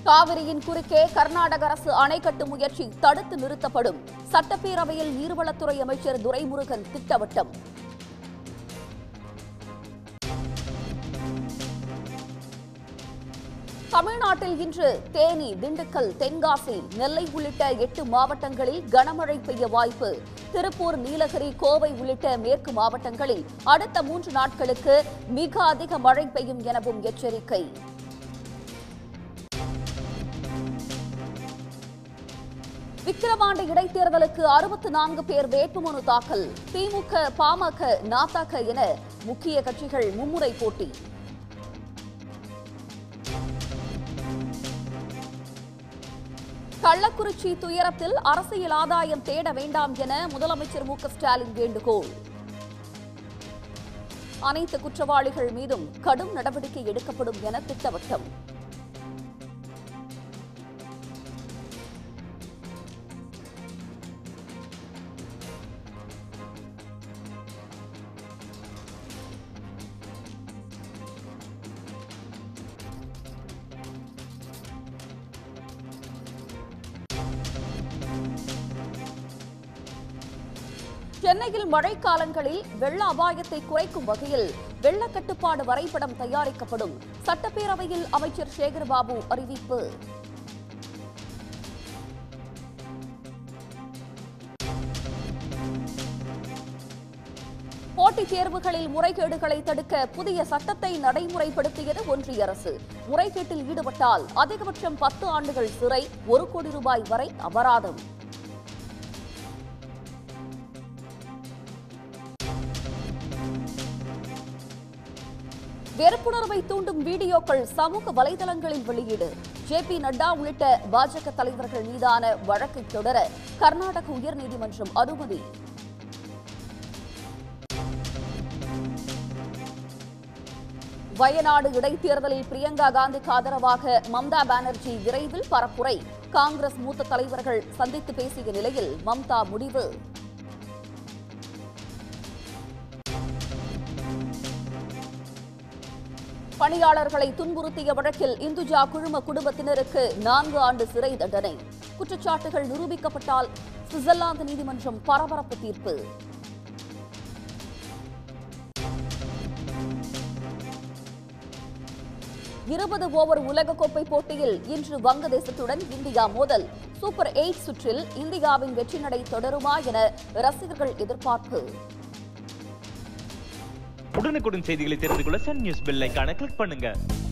காவிரியின் குறுக்கே கர்நாடக அரசு அணை கட்டும் முயற்சி தடுத்து நிறுத்தப்படும் சட்டப்பேரவையில் நீர்வளத்துறை அமைச்சர் துரைமுருகன் திட்டவட்டம் தமிழ்நாட்டில் இன்று தேனி திண்டுக்கல் தென்காசி நெல்லை உள்ளிட்ட எட்டு மாவட்டங்களில் கனமழை பெய்ய வாய்ப்பு திருப்பூர் நீலகிரி கோவை உள்ளிட்ட மேற்கு மாவட்டங்களில் அடுத்த மூன்று நாட்களுக்கு மிக அதிக மழை பெய்யும் எனவும் எச்சரிக்கை விக்கிரவாண்டி இடைத்தேர்தலுக்கு அறுபத்து நான்கு பேர் வேட்புமனு தாக்கல் திமுக பாமக நாதாக என முக்கிய கட்சிகள் மும்முறை போட்டி கள்ளக்குறிச்சி துயரத்தில் அரசியல் ஆதாயம் தேட வேண்டாம் என முதலமைச்சர் மு க ஸ்டாலின் வேண்டுகோள் அனைத்து குற்றவாளிகள் மீதும் கடும் நடவடிக்கை எடுக்கப்படும் என திட்டவட்டம் சென்னையில் மழைக்காலங்களில் வெள்ள அபாயத்தை குறைக்கும் வகையில் வெள்ள கட்டுப்பாடு வரைபடம் தயாரிக்கப்படும் சட்டப்பேரவையில் அமைச்சர் சேகர்பாபு அறிவிப்பு போட்டித் தேர்வுகளில் முறைகேடுகளை தடுக்க புதிய சட்டத்தை நடைமுறைப்படுத்தியது ஒன்றிய அரசு முறைகேட்டில் ஈடுபட்டால் அதிகபட்சம் பத்து ஆண்டுகள் சிறை ஒரு கோடி ரூபாய் வரை அபராதம் வெறுப்புணர்வை தூண்டும் வீடியோக்கள் சமூக வலைதளங்களில் வெளியீடு ஜே பி நட்டா உள்ளிட்ட பாஜக தலைவர்கள் மீதான வழக்கை தொடர கர்நாடக உயர்நீதிமன்றம் அனுமதி வயநாடு இடைத்தேர்தலில் பிரியங்கா காந்திக்கு ஆதரவாக மம்தா பானர்ஜி விரைவில் பரப்புரை காங்கிரஸ் மூத்த தலைவர்கள் சந்தித்து பேசிய நிலையில் மம்தா முடிவு பணியாளர்களை துன்புறுத்திய வழக்கில் இந்துஜா குழும குடும்பத்தினருக்கு நான்கு ஆண்டு சிறை தண்டனை குற்றச்சாட்டுகள் நிரூபிக்கப்பட்டால் சுவிட்சர்லாந்து நீதிமன்றம் பரபரப்பு தீர்ப்பு இருபது ஓவர் உலகக்கோப்பை போட்டியில் இன்று வங்கதேசத்துடன் இந்தியா மோதல் சூப்பர் எயிட் சுற்றில் இந்தியாவின் வெற்றி நடை தொடருமா என ரசிகர்கள் எதிர்பார்ப்பு உடனுக்குடன் செய்திகளை தெரிந்து கொள்ள சன் நியூஸ் பெல் ஐகானை கிளிக் பண்ணுங்க